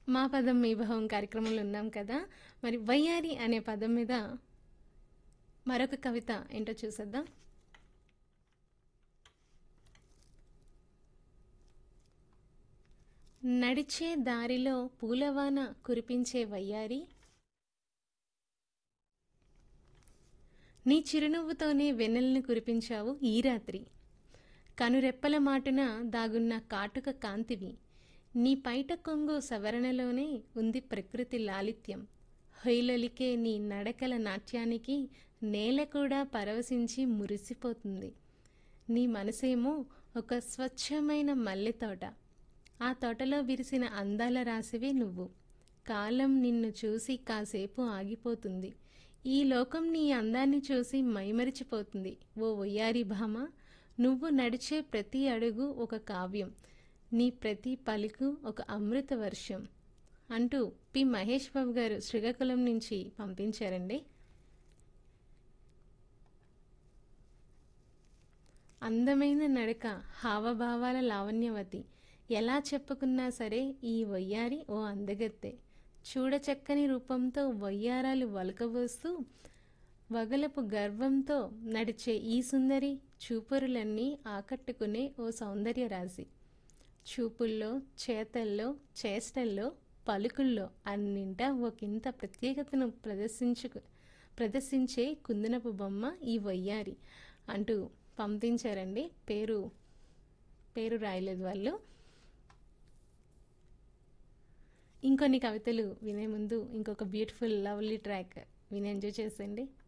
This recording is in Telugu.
మా పదం మీ భావం కార్యక్రమంలో ఉన్నాం కదా మరి వయ్యారి అనే పదం మీద మరొక కవిత ఏంటో చూసేద్దాం నడిచే దారిలో పూలవాన కురిపించే వయ్యారి నీ చిరునవ్వుతోనే వెన్నెల్ని కురిపించావు ఈ రాత్రి కనురెప్పల మాటున దాగున్న కాటుక కాంతివి నీ పైట కొంగు సవరణలోనే ఉంది ప్రకృతి లాలిత్యం హొయిలొలికే నీ నడకల నాట్యానికి నేల కూడా పరవశించి మురిసిపోతుంది నీ మనసేమో ఒక స్వచ్ఛమైన మల్లె తోట ఆ తోటలో విరిసిన అందాల రాశివే నువ్వు కాలం నిన్ను చూసి కాసేపు ఆగిపోతుంది ఈ లోకం నీ అందాన్ని చూసి మైమరిచిపోతుంది ఓ వయ్యారి భామ నువ్వు నడిచే ప్రతి అడుగు ఒక కావ్యం నీ ప్రతి పలుకు ఒక అమృత వర్షం అంటూ పి మహేష్ బాబు గారు శ్రీకాకుళం నుంచి పంపించారండి అందమైన నడక హావభావాల లావణ్యవతి ఎలా చెప్పుకున్నా సరే ఈ వయ్యారి ఓ అందగత్తె చూడచక్కని రూపంతో వయ్యారాలు వలకబోస్తూ వగలపు గర్వంతో నడిచే ఈ సుందరి చూపురులన్నీ ఆకట్టుకునే ఓ సౌందర్య రాశి చూపుల్లో చేతల్లో చేష్టల్లో పలుకుల్లో అన్నింటా ఒకంత ప్రత్యేకతను ప్రదర్శించు ప్రదర్శించే కుందనపు బొమ్మ ఈ వయ్యారి అంటూ పంపించారండి పేరు పేరు రాయలేదు వాళ్ళు ఇంకొన్ని కవితలు వినే ముందు ఇంకొక బ్యూటిఫుల్ లవ్లీ ట్రాక్ విని ఎంజాయ్ చేసేయండి